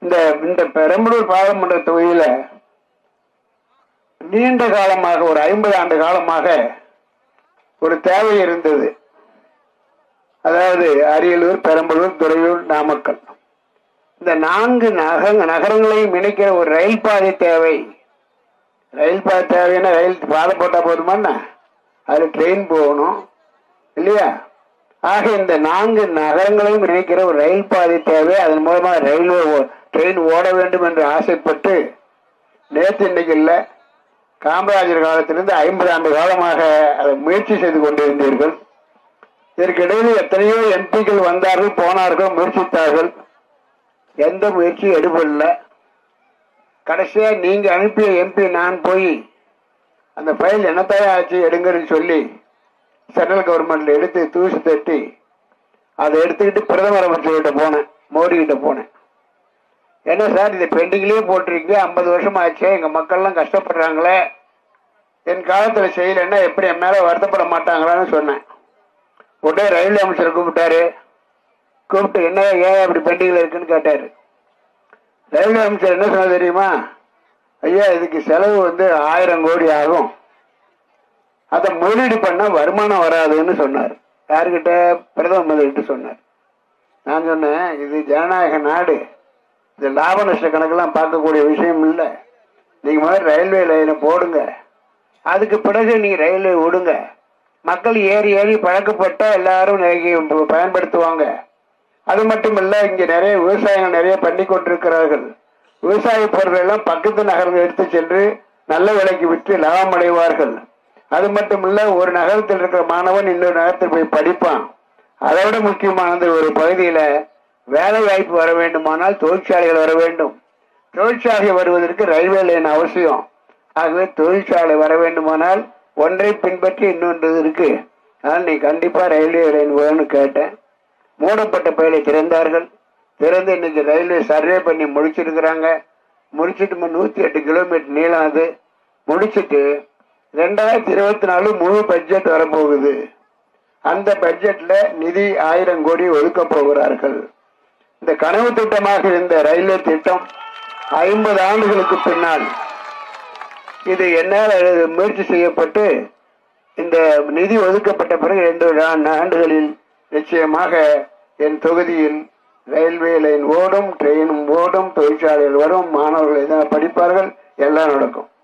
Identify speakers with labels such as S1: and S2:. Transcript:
S1: இந்த இந்த பெரம்பலூர் பாராளுமன்ற தொகுதியில நீண்ட காலமாக ஒரு ஐம்பது ஆண்டு காலமாக ஒரு தேவை இருந்தது அதாவது அரியலூர் பெரம்பலூர் துறையூர் நாமக்கல் இந்த நான்கு நக நகரங்களையும் இணைக்கிற ஒரு ரயில் பாதை தேவை ரயில் பாதை தேவைன்னா ரயில் பாதை போட்டா போதுமாண்ணா அது ட்ரெயின் போகணும் இல்லையா ஆக இந்த நான்கு நகரங்களையும் இணைக்கிற ஒரு ரயில் பாதை தேவை அதன் மூலமாக ரயில்வே ஓ- ட்ரெயின் ஓட வேண்டும் என்று ஆசைப்பட்டு நேற்று இன்னைக்கு இல்லை காமராஜர் காலத்திலிருந்து ஐம்பது ஆண்டு காலமாக அதை முயற்சி செய்து கொண்டிருந்தீர்கள் இதற்கிடையில் எத்தனையோ எம்பிக்கள் வந்தார்கள் போனார்கள் முயற்சித்தார்கள் எந்த முயற்சியும் எடுபடல கடைசியா நீங்க அனுப்பிய எம்பி நான் போய் அந்த ஃபைல் என்னத்தையா ஆச்சு எடுங்கன்னு சொல்லி சென்ட்ரல் கவர்மெண்ட்ல எடுத்து தூசி தட்டி அதை எடுத்துக்கிட்டு பிரதமர் அமைச்சர்கிட்ட போனேன் மோடி கிட்ட போனேன் என்ன சார் இது பெண்டிங்லயே போட்டிருக்கீங்க ஐம்பது வருஷம் ஆச்சு எங்க மக்கள்லாம் கஷ்டப்படுறாங்களே என் காலத்துல செய்யலைன்னா எப்படி என் மேல வருத்தப்பட மாட்டாங்களான்னு சொன்னேன் உடனே ரயில்வே அமைச்சர் கூப்பிட்டாரு கூப்பிட்டு என்ன ஏன் அப்படி பெண்டிங்ல இருக்குன்னு கேட்டாரு ரயில்வே அமைச்சர் என்ன சொன்னது தெரியுமா ஐயா இதுக்கு செலவு வந்து ஆயிரம் கோடி ஆகும் அதை முதலீடு பண்ண வருமானம் வராதுன்னு சொன்னார் யாருக்கிட்ட பிரதம மந்திரிகிட்ட சொன்னார் நான் சொன்னேன் இது ஜனநாயக நாடு இது லாப நஷ்ட கணக்கெல்லாம் பார்க்கக்கூடிய விஷயம் இல்லை நீங்க முதல்ல ரயில்வே லைனை போடுங்க அதுக்கு பிறகு நீங்க ரயில்வே விடுங்க மக்கள் ஏறி ஏறி பழக்கப்பட்ட எல்லாரும் நிறைய பயன்படுத்துவாங்க அது மட்டும் இல்ல இங்க நிறைய விவசாயிகள் நிறைய பண்ணி கொண்டிருக்கிறார்கள் விவசாய பொருட்கள் எல்லாம் பக்கத்து நகரம் எடுத்து சென்று நல்ல விலைக்கு விற்று லாபம் அடைவார்கள் அது மட்டும் இல்ல ஒரு நகரத்தில் இருக்கிற மாணவன் இன்னொரு நகரத்தில் போய் படிப்பான் அதை விட முக்கியமானது ஒரு பகுதியில வேலை வாய்ப்பு வர வேண்டுமானால் தொழிற்சாலைகள் வர வேண்டும் தொழிற்சாலை வருவதற்கு ரயில்வே லைன் அவசியம் ஆகவே தொழிற்சாலை வர வேண்டுமானால் ஒன்றை பின்பற்றி இன்னொன்று இருக்கு அதனால் நீ கண்டிப்பா ரயில்வே லைன் வேணும்னு கேட்டேன் மூடப்பட்ட பயிலை திறந்தார்கள் திறந்து இன்னைக்கு ரயில்வே சர்வே பண்ணி முடிச்சிருக்கிறாங்க முடிச்சிட்டு நூத்தி எட்டு கிலோமீட்டர் நீளம் அது முடிச்சிட்டு ரெண்டாயிரத்தி இருபத்தி நாலு முழு பட்ஜெட் வரப்போகுது அந்த பட்ஜெட்ல நிதி ஆயிரம் கோடி ஒதுக்க போகிறார்கள் இந்த கனவு திட்டமாக இருந்த ரயில்வே திட்டம் ஐம்பது ஆண்டுகளுக்கு பின்னால் இது என்னால் முயற்சி செய்யப்பட்டு இந்த நிதி ஒதுக்கப்பட்ட பிறகு இரண்டு ஆண்டு- ஆண்டுகளில் நிச்சயமாக என் தொகுதியில் ரயில்வே லைன் ஓடும் ட்ரெயினும் ஓடும் தொழிற்சாலைகள் வரும் மாணவர்கள் எல்லாம் படிப்பார்கள் எல்லாம் நடக்கும்